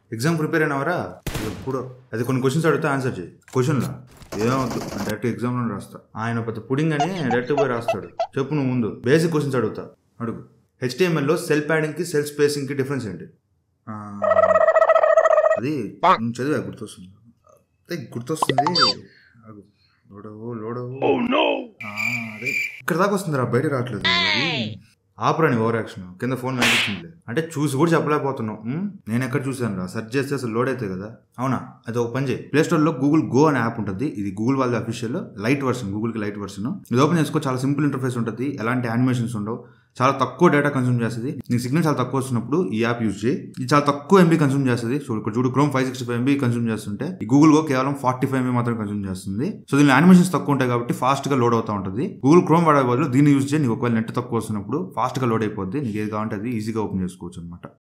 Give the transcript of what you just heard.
Exam prepare అయినవరా ఎప్పుడో అది కొన్ని క్వశ్చన్స్ అడిగితే ఆన్సర్ చేయి క్వశ్చన్లా ఏమవుతుంది డైరెక్ట్ ఎగ్జామ్లో రాస్తా ఆయన పెద్ద పుడింగ్ అని డైరెక్ట్ పోయి రాస్తాడు చెప్పు నువ్వు ముందు బేసిక్ క్వశ్చన్స్ అడుగుతా అడుగు హెచ్టిఎంఎల్లో సెల్ ప్యాడింగ్కి సెల్ స్పేసింగ్కి డిఫరెన్స్ ఏంటి ఆ, అది నేను చదివా గుర్తొస్తుంది అదే గుర్తొస్తుంది ఆగు. లోడవు లోడవు ఆ, అదే ఇక్కడ దాకా వస్తుందిరా బయట రావట్లేదు అది ఆపరాని ఓవర్ యాక్షన్ కింద ఫోన్ కనిపించిందిలే అంటే చూసి కూడా చెప్పలేకపోతున్నావు ఉమ్? నేను ఎక్కడ చూసాను రా సెర్చ్ చేస్తే అసలు లోడ్ అవుతాయి కదా అవునా అది ఒక పని చేయి ప్లే స్టోర్ లో గూగుల్ గో అనే యాప్ ఉంటుంది ఇది గూగుల్ వాళ్ళ అఫీషియల్ లైట్ వర్షన్ గూగుల్ కి లైట్ వర్షన్ ఇది ఓపెన్ చేసుకో చాలా సింపుల్ ఇంటర్ఫేస్ ఉంటుంది ఎలాంటి యానిమేషన్స్ ఉండవు చాలా తక్కువ డేటా కన్సూమ్ చేస్తుంది నీకు సిగ్నల్ చాలా తక్కువ వస్తున్నప్పుడు ఈ యాప్ యూజ్ చేయి ఇది చాలా తక్కువ ఎంబీ కన్సూమ్ చేస్తుంది చూడు ఇక్కడ చూడు Chrome five sixty five MB consume చేస్తుంటే ఈ గూగుల్ గో కేవలం ఫార్టీ ఫైవ్ ఎంబీ మాత్రం కన్సూమ్ చేస్తుంది సో దీనిలో యానిమేషన్స్ తక్కువ ఉంటాయి కాబట్టి ఫాస్ట్ గా లోడ్ అవుతా ఉంటుంది గూగుల్ క్రోమ్ వాడే బదులు దీన్ని యూజ్ చేయి నీకు ఒకవేళ నెట్ తక్కువ వస్తున్నప్పుడు ఫాస్ట్ గా లోడ్ అయిపోద్ది నీకు ఏది కావాలంటే అది ఈజీగా ఓపెన్ చేసుకోవచ్చు అనమాట